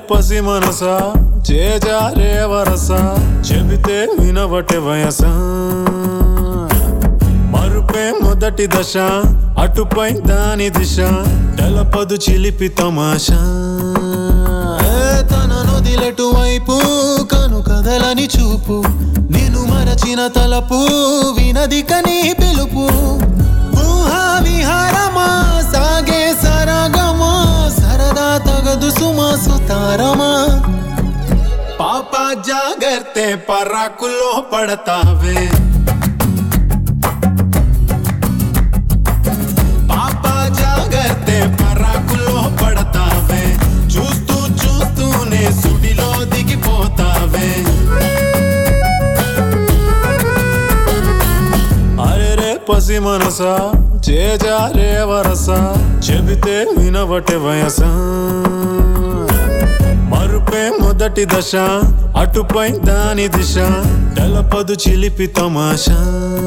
పసి మనసా చేజారే వరస చెబితే వినవటే వయస మరుపే మొదటి దశ అటుపై దాని దిశ తెలపదు చిలిపి తమాషా ఏ తన నొదిలెటు వైపు కను కదలని చూపు నేను మరచిన తలపు వినది కని పిలుపు ఊహా విహారమా సాగే సరగమా సరదా తగదు సుమా సుతారమా పాప జాగర్తే పరాకులో పడతావే పాప జాగర్తే పరాకులో పడతావే చూస్తూ చూస్తూనే సుడిలో దిగిపోతావే అరే రే పసి మనసా చేజారే వరస చెబితే వినవటే వయస మరుపే మొదటి దశ అటుపై దాని దిశ తెలపదు చిలిపి తమాషా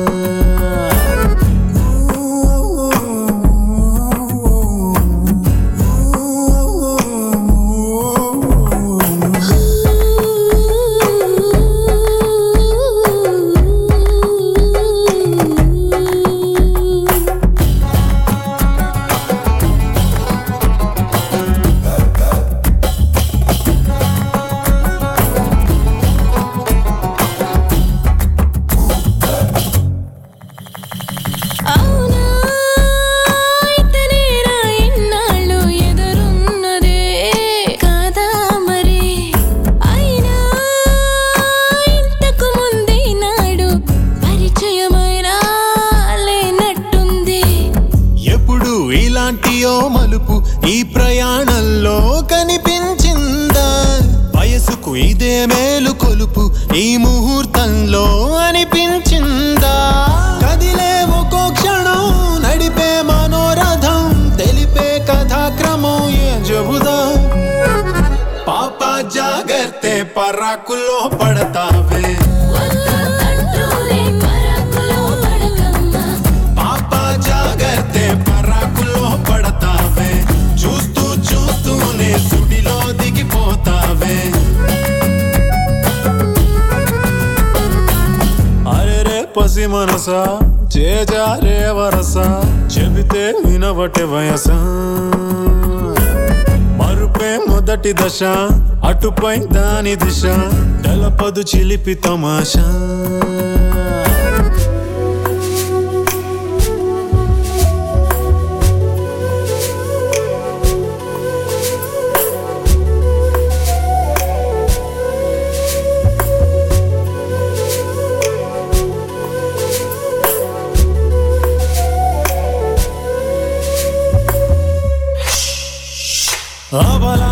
అవునా ఇతనేరా ఇన్నాళ్ళు ఎదురున్నదే కాదా మరి అయినా ఇంతకు ముందే నాడు పరిచయమైనా లేనట్టుంది ఎప్పుడు ఇలాంటియో మలుపు ఈ ప్రయాణంలో కనిపించిందా వయసుకు ఇదే మేలు కొలుపు ఈ ముహూర్తంలో అనిపించిందా కదిలే ఒక్కో క్షణం నడిపే మనోరథం తెలిపే కథాక్రమం ఏ చెబుదా పాప జాగర్తే పరాకులో పడతావే అంటూనే పరాకులో పడకమ్మా పాప జాగర్తే పరాకులో పడతావే చూస్తూ చూస్తూనే సుడిలో దిగిపోతావే అరే రే పసి మనసా చేజారే వరస చెబితే వినవటే వయస మరుపే మొదటి దశ అటుపై దాని దిశ తెలపదు చిలిపి తమాషా అబలా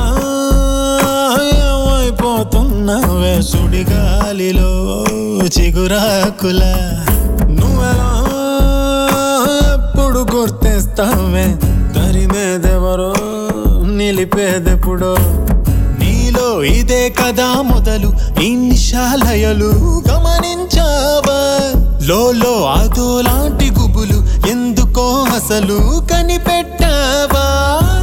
ఏమైపోతున్నావే సుడిగాలిలో చిగురాకుల నువ్వెలా ఎప్పుడు గుర్తిస్తావే తరిమేదెవరో నిలిపేదెప్పుడో నీలో ఇదే కదా మొదలు ఇన్నిశాలయలు గమనించావా లోలో అదో లాంటి గుబులు ఎందుకో అసలు కనిపెట్టావా